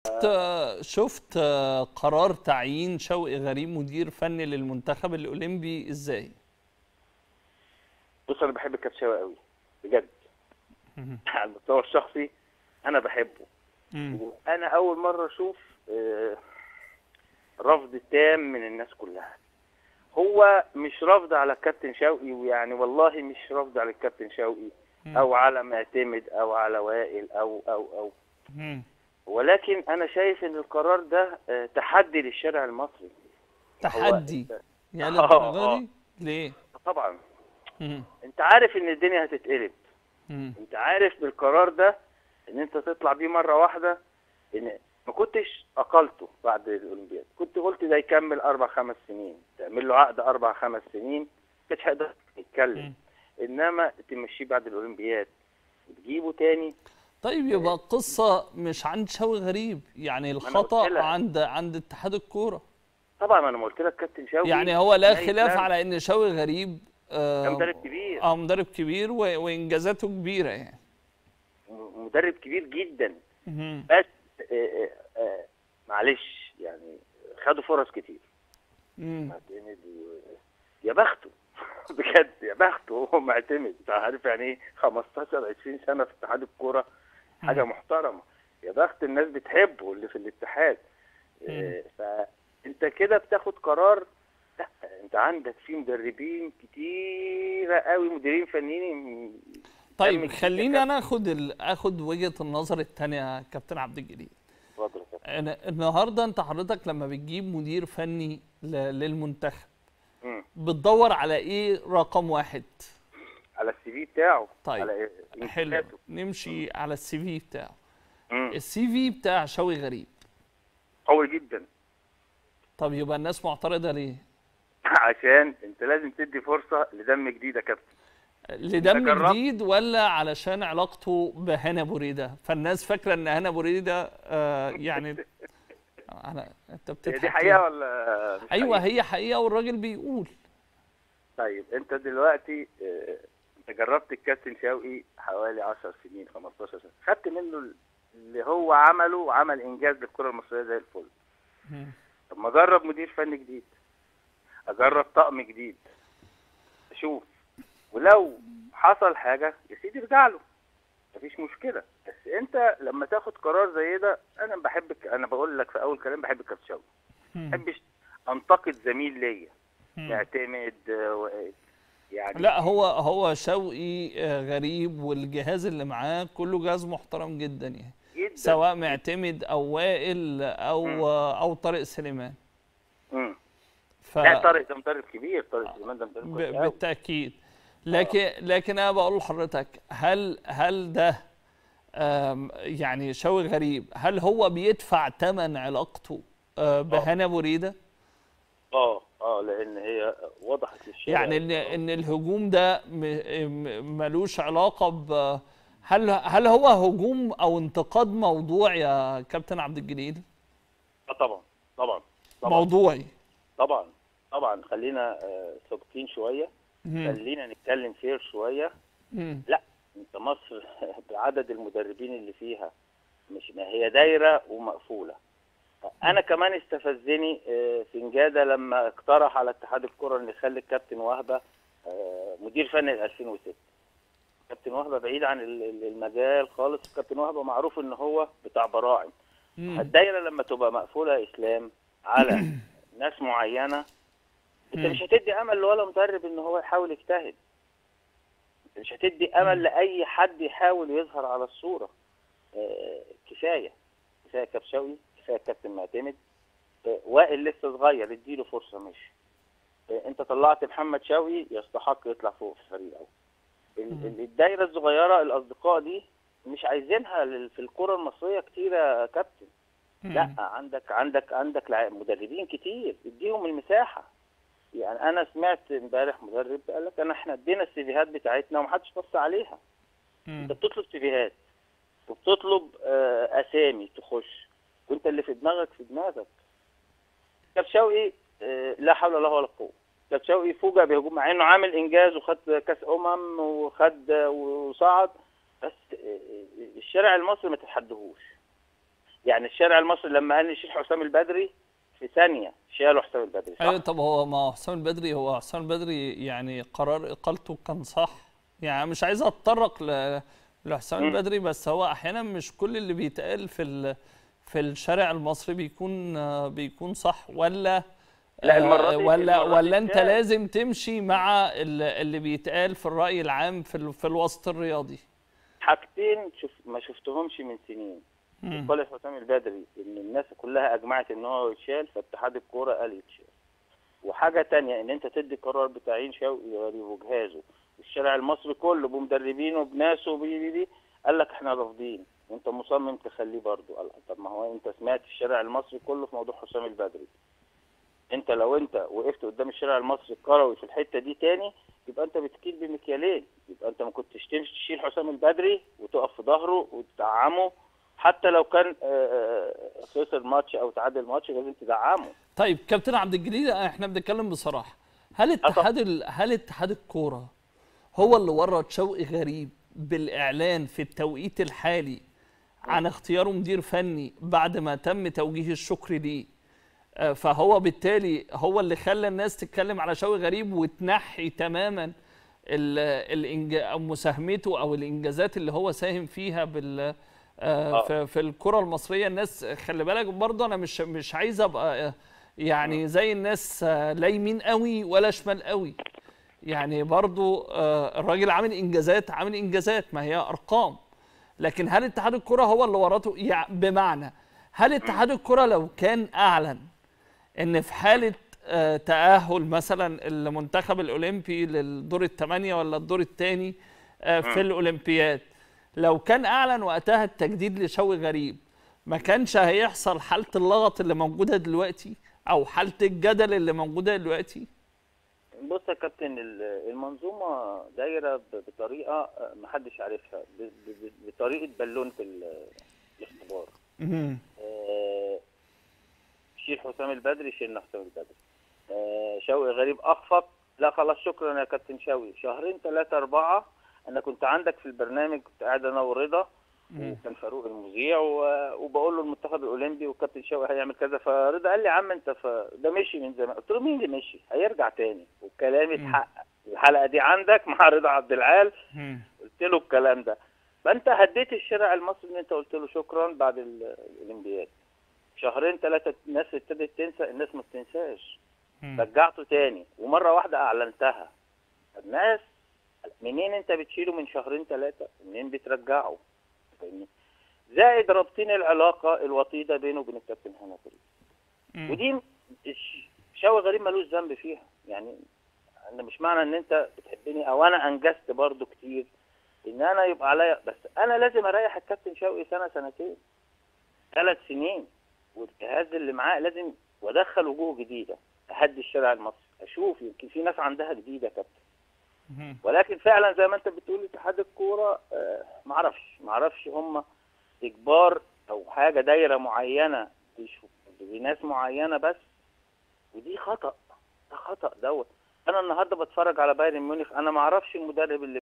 شفت شفت قرار تعيين شوقي غريب مدير فني للمنتخب الاولمبي ازاي؟ بص انا بحب الكابتشاوي قوي بجد على المستوى الشخصي انا بحبه وانا اول مره اشوف آه، رفض تام من الناس كلها هو مش رفض على الكابتن شوقي ويعني والله مش رفض على الكابتن شوقي او على معتمد او على وائل او او او ولكن انا شايف ان القرار ده آه، تحدي للشارع المصري تحدي يا آه، للدرجه آه. دي؟ ليه؟ طبعا مم. انت عارف ان الدنيا هتتقلب مم. انت عارف بالقرار ده ان انت تطلع بيه مره واحده ان ما كنتش اقلته بعد الاولمبياد كنت قلت ده يكمل اربع خمس سنين تعمل له عقد اربع خمس سنين كانش هيقدر يتكلم انما تمشيه بعد الاولمبياد وتجيبه تاني طيب يبقى القصه مش عند شوقي غريب يعني أنا قلت الخطا لك. عند عند اتحاد الكوره طبعا انا ما قلت لك كابتن شوقي يعني هو لا ما خلاف يتلام. على ان شوقي غريب آه، ده مدرب كبير اه مدرب كبير و- وانجازاته كبيره يعني مدرب كبير جدا مم. بس آه، آه، آه، معلش يعني خدوا فرص كتير مم. معتمد و... يا بخته بجد يا بخته هو معتمد انت عارف يعني ايه 15 20 سنه في اتحاد الكوره حاجه محترمه يا بخت الناس بتحبه اللي في الاتحاد آه، فانت كده بتاخد قرار لا انت عندك في مدربين كتيره قوي مديرين فنيين دم طيب كتير خليني يا انا اخد ال... اخد وجهه النظر الثانيه يا كابتن عبد الجليل اتفضل يا كابتن. أنا النهارده انت حضرتك لما بتجيب مدير فني ل... للمنتخب مم. بتدور على ايه رقم واحد على السي في بتاعه طيب. على حلو إمكانياته. نمشي على السي في بتاعه مم. السي في بتاع شوقي غريب قوي جدا طب يبقى الناس معترضه ليه عشان انت لازم تدي فرصه لدم جديد يا كابتن لدم جربت؟ جديد ولا علشان علاقته بهنا بريده فالناس فاكره ان هنا بريده آه يعني انا انت هي بتضحك دي ليه؟ حقيقه ولا مش ايوه حقيقة؟ هي حقيقه والراجل بيقول طيب انت دلوقتي اه، انت جربت الكابتن شوقي حوالي 10 سنين 15 سنه خدت منه اللي هو عمله وعمل انجاز للكره المصريه زي الفل مم. طب ما اجرب مدير فني جديد اجرب طقم جديد اشوف ولو حصل حاجه يا سيدي ارجع له مفيش مشكله بس انت لما تاخد قرار زي ده انا بحبك انا بقول لك في اول كلام بحب الكابتن شوقي ما مم. بحبش انتقد زميل ليا مم. يعتمد اه، و- يعني لا هو هو شوقي آه، غريب والجهاز اللي معاه كله جهاز محترم جدا يعني جدا سواء معتمد او وائل او آه، او طارق سليمان مم. ف لا طارق ده مدرب كبير طارق سليمان ده مدرب ب- كويس أوي. بالتاكيد لكن لكن انا بقول لحضرتك هل هل ده آم، يعني شوقي غريب هل هو بيدفع ثمن علاقته آه، بهنا بريده اه اه لان هي وضحت للشارع يعني ان ان الهجوم ده م- م- ملوش علاقه ب هل هل هو هجوم او انتقاد موضوع يا كابتن عبد الجليل آه طبعا طبعا طبعا موضوعي طبعا طبعا خلينا آه، صادقين شويه مم. خلينا نتكلم فير شويه مم. لا انت مصر بعدد المدربين اللي فيها مش ما هي دايره ومقفوله انا كمان استفزني آه، سنجاده لما اقترح على اتحاد الكره ان يخلي الكابتن وهبه آه، مدير فني ل 2006 كابتن وهبه بعيد عن ال- ال- المجال خالص كابتن وهبه معروف ان هو بتاع براعم مم. الدايره لما تبقى مقفوله يا اسلام على ناس معينه انت مم. مش هتدي امل لولا مدرب ان هو يحاول يجتهد انت مش هتدي امل لاي حد يحاول يظهر على الصوره آه، كفايه كفايه كابتن شوقي كفايه كابتن معتمد آه، وائل لسه صغير اديله فرصه ماشي آه، انت طلعت محمد شوقي يستحق يطلع فوق في الفريق الاول ال- ال- الدايره الصغيره الاصدقاء دي مش عايزينها لل- في الكره المصريه كتير يا كابتن لا عندك عندك عندك لع- مدربين كتير اديهم المساحه يعني انا سمعت امبارح مدرب قال لك انا احنا ادينا السيفيهات بتاعتنا ومحدش بص عليها مم. انت بتطلب سيفيهات وبتطلب آه، اسامي تخش وانت اللي في دماغك في دماغك كاب شوقي آه، لا حول ولا ولا قوه كاب شوقي فوجئ بهجوم مع انه عامل انجاز وخد كاس امم وخد وصعد بس آه، الشارع المصري ما تتحدهوش يعني الشارع المصري لما قال نشيل حسام البدري في ثانيه شالوا حسام البدري صح؟ ايوه طب هو ما هو حسام البدري هو حسام البدري يعني قرار اقالته كان صح يعني مش عايز اتطرق ل- لحسام مم. البدري بس هو احيانا مش كل اللي بيتقال في ال- في الشارع المصري بيكون آه، بيكون صح ولا لا، المرة آه، دي- ولا المرة دي ولا انت اتقال. لازم تمشي مع ال- اللي بيتقال في الرأي العام في ال- في الوسط الرياضي حاجتين شوف ما شفتهمش من سنين مم. قال حسام البدري ان الناس كلها اجمعت ان هو يتشال فاتحاد الكوره قال يتشال وحاجه تانية ان انت تدي قرار بتعيين شوقي غريب وجهازه والشارع المصري كله بمدربينه بناسه بي بي بي قال لك احنا رافضين وانت مصمم تخليه برضه قال طب ما هو انت سمعت الشارع المصري كله في موضوع حسام البدري انت لو انت وقفت قدام الشارع المصري الكروي في الحته دي تاني يبقى انت بتكيل بمكيالين يبقى انت ما كنتش تمشي تشيل حسام البدري وتقف في ظهره وتدعمه حتى لو كان آه، آه، خسر ماتش او تعادل ماتش لازم تدعمه طيب كابتن عبد الجليل احنا بنتكلم بصراحه هل اتحاد ال... هل اتحاد الكوره هو اللي ورط شوقي غريب بالاعلان في التوقيت الحالي عن اختياره مدير فني بعد ما تم توجيه الشكر ليه آه، فهو بالتالي هو اللي خلى الناس تتكلم على شوقي غريب وتنحي تماما ال- الإنج... أو مساهمته او الانجازات اللي هو ساهم فيها بال آه، آه. في, في الكره المصريه الناس خلي بالك برضه انا مش مش عايز ابقى آه، يعني زي الناس آه، لا يمين قوي ولا شمال قوي يعني برضو آه، الراجل عامل انجازات عامل انجازات ما هي ارقام لكن هل اتحاد الكره هو اللي ورطه يع- بمعنى هل اتحاد الكره لو كان اعلن ان في حاله آه، تاهل مثلا المنتخب الاولمبي للدور الثمانيه ولا الدور الثاني في الاولمبياد لو كان اعلن وقتها التجديد لشوقي غريب ما كانش هيحصل حاله اللغط اللي موجوده دلوقتي او حاله الجدل اللي موجوده دلوقتي بص يا كابتن ال- المنظومه دايره ب- بطريقه آه، محدش عارفها ب- ب- ب- بطريقه بالونه ال- الاختبار مم. آه، شيل حسام البدري شيلنا حسام البدري آه، شوقي غريب اخفق لا خلاص شكرا يا كابتن شوقي شهرين ثلاثة أربعة أنا كنت عندك في البرنامج كنت قاعد أنا ورضا وكان فاروق المذيع و- وبقول له المنتخب الأولمبي والكابتن شوقي هيعمل كذا فرضا قال لي يا عم أنت ف... ده مشي من زمان قلت له مين اللي مشي؟ هيرجع تاني والكلام اتحقق الحلقة دي عندك مع رضا عبد العال مم. قلت له الكلام ده فانت هديت الشارع المصري ان انت قلت له شكرا بعد ال- الاولمبياد شهرين ثلاثه الناس ابتدت تنسى الناس ما بتنساش مم. رجعته تاني ومره واحده اعلنتها الناس منين انت بتشيله من شهرين ثلاثه منين بترجعه فاهمني زائد رابطين العلاقه الوطيده بينه وبين الكابتن هنا فريد مم. ودي الش- شوقي غريب ملوش ذنب فيها يعني انا مش معنى ان انت بتحبني او انا انجزت برضو كتير ان انا يبقى عليا بس انا لازم اريح الكابتن شوقي سنه سنتين ثلاث سنين والجهاز اللي معاه لازم وادخل وجوه جديده اهدي الشارع المصري اشوف يمكن في ناس عندها جديده يا كابتن مم. ولكن فعلا زي ما انت بتقول اتحاد الكوره آه، معرفش معرفش هم اجبار او حاجه دايره معينه بيشوف بناس معينه بس ودي خطا ده خطا دوت انا النهارده بتفرج على بايرن ميونخ انا ما اعرفش المدرب اللي